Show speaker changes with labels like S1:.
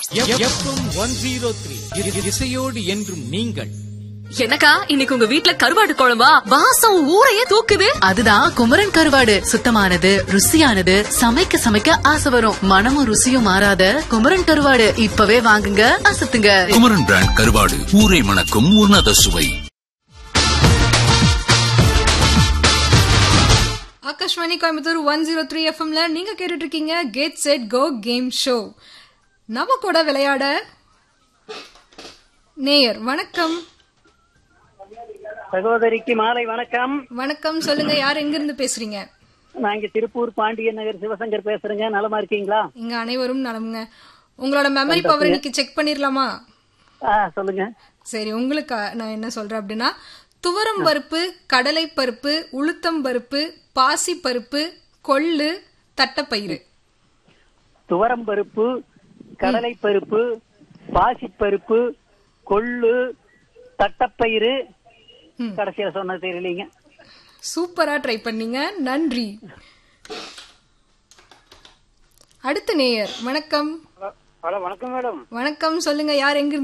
S1: FM one zero three இசையோடு என்றும் நீங்கள்
S2: எனக்கா இன்னைக்கு உங்க வீட்ல கருவாடு குழம்பா வாசம் ஊரையே தூக்குது
S3: அதுதான் குமரன் கருவாடு சுத்தமானது ருசியானது சமைக்க சமைக்க ஆசை வரும் மனமும் ருசியும் மாறாத குமரன் கருவாடு இப்பவே வாங்குங்க அசத்துங்க
S4: குமரன் பிராண்ட் கருவாடு ஊரை மணக்கும் உன்னத சுவை
S5: Akashvani Coimbatore one zero three எஃப்எம்ல நீங்க கேட்டுட்டு இருக்கீங்க get set go game show நம்ம கூட விளையாட நேயர் வணக்கம்
S6: சகோதரிக்கு மாலை வணக்கம்
S5: வணக்கம் சொல்லுங்க யார் எங்க இருந்து பேசுறீங்க
S6: நான் இங்க திருப்பூர் பாண்டியன் நகர் சிவசங்கர் பேசுறேங்க நலமா இருக்கீங்களா
S5: இங்க அனைவரும் நலமுங்க உங்களோட மெமரி பவர் இன்னைக்கு செக் பண்ணிடலாமா
S6: ஆ சொல்லுங்க
S5: சரி உங்களுக்கு நான் என்ன சொல்றேன் அப்படின்னா துவரம் பருப்பு கடலை பருப்பு உளுத்தம் பருப்பு பாசி பருப்பு கொள்ளு தட்டப்பயிறு
S6: துவரம் பருப்பு கடலை பருப்பு பாசிப்பருப்பு கொள்ளு தட்டப்பயிறு கடைசியில சொன்னது தெரியலீங்க
S5: சூப்பரா ட்ரை பண்ணீங்க நன்றி அடுத்த நேயர் வணக்கம்
S6: ஹலோ வணக்கம் மேடம்
S5: வணக்கம் சொல்லுங்க யார் எங்க